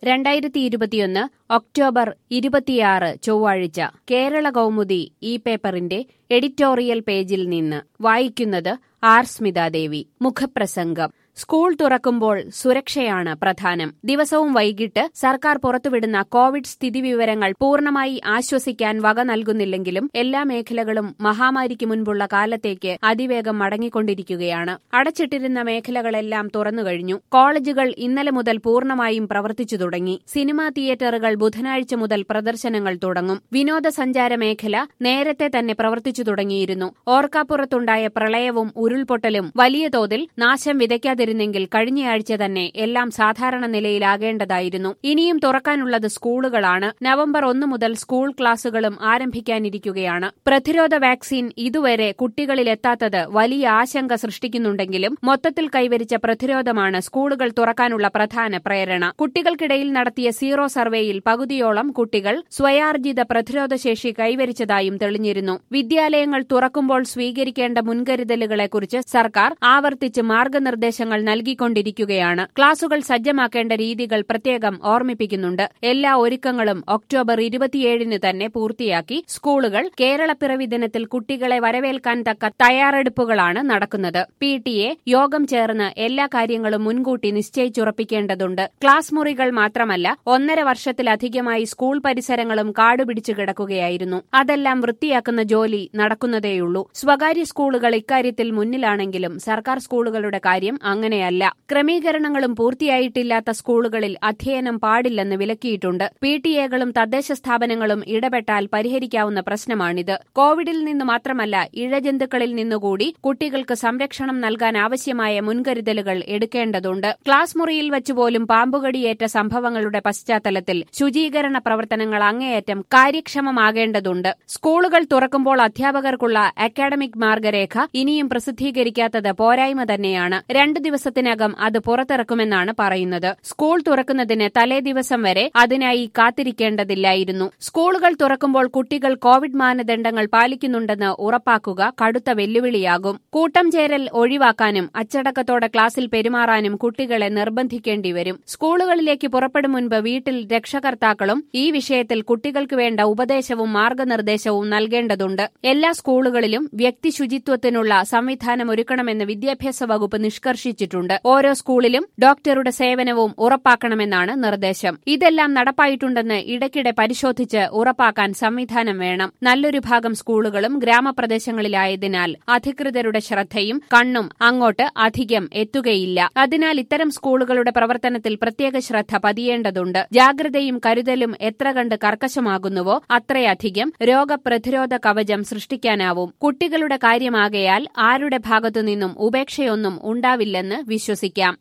രണ്ടായിരത്തി ഇരുപത്തിയൊന്ന് ഒക്ടോബർ ഇരുപത്തിയാറ് ചൊവ്വാഴ്ച കേരള കൗമുദി ഈ പേപ്പറിന്റെ എഡിറ്റോറിയൽ പേജിൽ നിന്ന് വായിക്കുന്നത് ആർ സ്മിതാദേവി മുഖപ്രസംഗം സ്കൂൾ തുറക്കുമ്പോൾ സുരക്ഷയാണ് പ്രധാനം ദിവസവും വൈകിട്ട് സർക്കാർ പുറത്തുവിടുന്ന കോവിഡ് സ്ഥിതിവിവരങ്ങൾ പൂർണ്ണമായി ആശ്വസിക്കാൻ വക നൽകുന്നില്ലെങ്കിലും എല്ലാ മേഖലകളും മഹാമാരിക്ക് മുൻപുള്ള കാലത്തേക്ക് അതിവേഗം മടങ്ങിക്കൊണ്ടിരിക്കുകയാണ് അടച്ചിട്ടിരുന്ന മേഖലകളെല്ലാം തുറന്നുകഴിഞ്ഞു കോളേജുകൾ ഇന്നലെ മുതൽ പൂർണ്ണമായും പ്രവർത്തിച്ചു തുടങ്ങി സിനിമാ തിയേറ്ററുകൾ ബുധനാഴ്ച മുതൽ പ്രദർശനങ്ങൾ തുടങ്ങും വിനോദസഞ്ചാര മേഖല നേരത്തെ തന്നെ പ്രവർത്തിച്ചു തുടങ്ങിയിരുന്നു ഓർക്കാപ്പുറത്തുണ്ടായ പ്രളയവും ഉരുൾപൊട്ടലും വലിയ തോതിൽ നാശം വിതയ്ക്കാതിരുന്നെങ്കിൽ കഴിഞ്ഞയാഴ്ച തന്നെ എല്ലാം സാധാരണ നിലയിലാകേണ്ടതായിരുന്നു ഇനിയും തുറക്കാനുള്ളത് സ്കൂളുകളാണ് നവംബർ ഒന്ന് മുതൽ സ്കൂൾ ക്ലാസുകളും ആരംഭിക്കാനിരിക്കുകയാണ് പ്രതിരോധ വാക്സിൻ ഇതുവരെ കുട്ടികളിലെത്താത്തത് വലിയ ആശങ്ക സൃഷ്ടിക്കുന്നുണ്ടെങ്കിലും മൊത്തത്തിൽ കൈവരിച്ച പ്രതിരോധമാണ് സ്കൂളുകൾ തുറക്കാനുള്ള പ്രധാന പ്രേരണ കുട്ടികൾക്കിടയിൽ നടത്തിയ സീറോ സർവേയിൽ പകുതിയോളം കുട്ടികൾ സ്വയാർജിത പ്രതിരോധശേഷി കൈവരിച്ചതായും തെളിഞ്ഞിരുന്നു വിദ്യാലയങ്ങൾ തുറക്കുമ്പോൾ സ്വീകരിക്കേണ്ട മുൻകരുതലുകളെക്കുറിച്ച് സർക്കാർ ആവർത്തിച്ച് മാർഗനിർദ്ദേശങ്ങൾ നൽകിക്കൊണ്ടിരിക്കുകയാണ് ക്ലാസുകൾ സജ്ജമാക്കേണ്ട രീതികൾ പ്രത്യേകം ഓർമ്മിപ്പിക്കുന്നുണ്ട് എല്ലാ ഒരുക്കങ്ങളും ഒക്ടോബർ ഇരുപത്തിയേഴിന് തന്നെ പൂർത്തിയാക്കി സ്കൂളുകൾ കേരളപ്പിറവി ദിനത്തിൽ കുട്ടികളെ വരവേൽക്കാൻ തക്ക തയ്യാറെടുപ്പുകളാണ് നടക്കുന്നത് പി ടി എ യോഗം ചേർന്ന് എല്ലാ കാര്യങ്ങളും മുൻകൂട്ടി നിശ്ചയിച്ചുറപ്പിക്കേണ്ടതുണ്ട് ക്ലാസ് മുറികൾ മാത്രമല്ല ഒന്നര വർഷത്തിലധികമായി സ്കൂൾ പരിസരങ്ങളും കാടുപിടിച്ചു കിടക്കുകയായിരുന്നു അതെല്ലാം വൃത്തിയാക്കുന്ന ജോലി നടക്കുന്നതേയുള്ളൂ സ്വകാര്യ സ്കൂളുകൾ ഇക്കാര്യത്തിൽ മുന്നിലാണെങ്കിലും സർക്കാർ സ്കൂളുകളുടെ കാര്യം അങ്ങനെയല്ല ക്രമീകരണങ്ങളും പൂർത്തിയായിട്ടില്ലാത്ത സ്കൂളുകളിൽ അധ്യയനം പാടില്ലെന്ന് വിലക്കിയിട്ടുണ്ട് പി ടി എകളും തദ്ദേശ സ്ഥാപനങ്ങളും ഇടപെട്ടാൽ പരിഹരിക്കാവുന്ന പ്രശ്നമാണിത് കോവിഡിൽ നിന്ന് മാത്രമല്ല ഇഴജന്തുക്കളിൽ നിന്നുകൂടി കുട്ടികൾക്ക് സംരക്ഷണം നൽകാൻ ആവശ്യമായ മുൻകരുതലുകൾ എടുക്കേണ്ടതുണ്ട് ക്ലാസ് മുറിയിൽ വെച്ചുപോലും പാമ്പുകടിയേറ്റ സംഭവങ്ങളുടെ പശ്ചാത്തലത്തിൽ ശുചീകരണ പ്രവർത്തനങ്ങൾ അങ്ങേയറ്റം കാര്യക്ഷമമാകേണ്ടതുണ്ട് സ്കൂളുകൾ തുറക്കുമ്പോൾ അധ്യാപകർക്കുള്ള അക്കാഡമിക് മാർഗരേഖ ഇനിയും പ്രസിദ്ധീകരിക്കാത്തത് പോരായ്മ തന്നെയാണ് രണ്ടു ദിവസത്തിനകം അത് പുറത്തിറക്കുമെന്നാണ് പറയുന്നത് സ്കൂൾ തുറക്കുന്നതിന് തലേ ദിവസം വരെ അതിനായി കാത്തിരിക്കേണ്ടതില്ലായിരുന്നു സ്കൂളുകൾ തുറക്കുമ്പോൾ കുട്ടികൾ കോവിഡ് മാനദണ്ഡങ്ങൾ പാലിക്കുന്നുണ്ടെന്ന് ഉറപ്പാക്കുക കടുത്ത വെല്ലുവിളിയാകും കൂട്ടം ചേരൽ ഒഴിവാക്കാനും അച്ചടക്കത്തോടെ ക്ലാസ്സിൽ പെരുമാറാനും കുട്ടികളെ നിർബന്ധിക്കേണ്ടി വരും സ്കൂളുകളിലേക്ക് പുറപ്പെടും മുൻപ് വീട്ടിൽ രക്ഷകർത്താക്കളും ഈ വിഷയത്തിൽ കുട്ടികൾക്ക് വേണ്ട ഉപദേശവും മാർഗനിർദ്ദേശവും നൽകേണ്ടതുണ്ട് എല്ലാ സ്കൂളുകളിലും വ്യക്തി ശുചിത്വത്തിനുള്ള സംവിധാനം ഒരുക്കണമെന്ന് വിദ്യാഭ്യാസ വകുപ്പ് നിഷ്കർഷിച്ചിട്ടുണ്ട് ഓരോ സ്കൂളിലും ഡോക്ടറുടെ സേവനവും ഉറപ്പാക്കണമെന്നാണ് നിർദ്ദേശം ഇതെല്ലാം നടപ്പായിട്ടുണ്ടെന്ന് ഇടയ്ക്കിടെ പരിശോധിച്ച് ഉറപ്പാക്കാൻ സംവിധാനം വേണം നല്ലൊരു ഭാഗം സ്കൂളുകളും ഗ്രാമപ്രദേശങ്ങളിലായതിനാൽ അധികൃതരുടെ ശ്രദ്ധയും കണ്ണും അങ്ങോട്ട് അധികം എത്തുകയില്ല അതിനാൽ ഇത്തരം സ്കൂളുകളുടെ പ്രവർത്തനത്തിൽ പ്രത്യേക ശ്രദ്ധ പതിയേണ്ടതുണ്ട് ജാഗ്രതയും കരുതലും എത്ര കണ്ട് കർക്കശമാകുന്നുവോ അത്രയധികം രോഗപ്രതിരോധ കവചം സൃഷ്ടിക്കാനാവും കുട്ടികളുടെ കാര്യമാകയാൽ ആരുടെ ഭാഗത്തുനിന്നും ഉപേക്ഷയൊന്നും ഉണ്ടാവില്ലെന്ന് വിശ്വസിക്കാം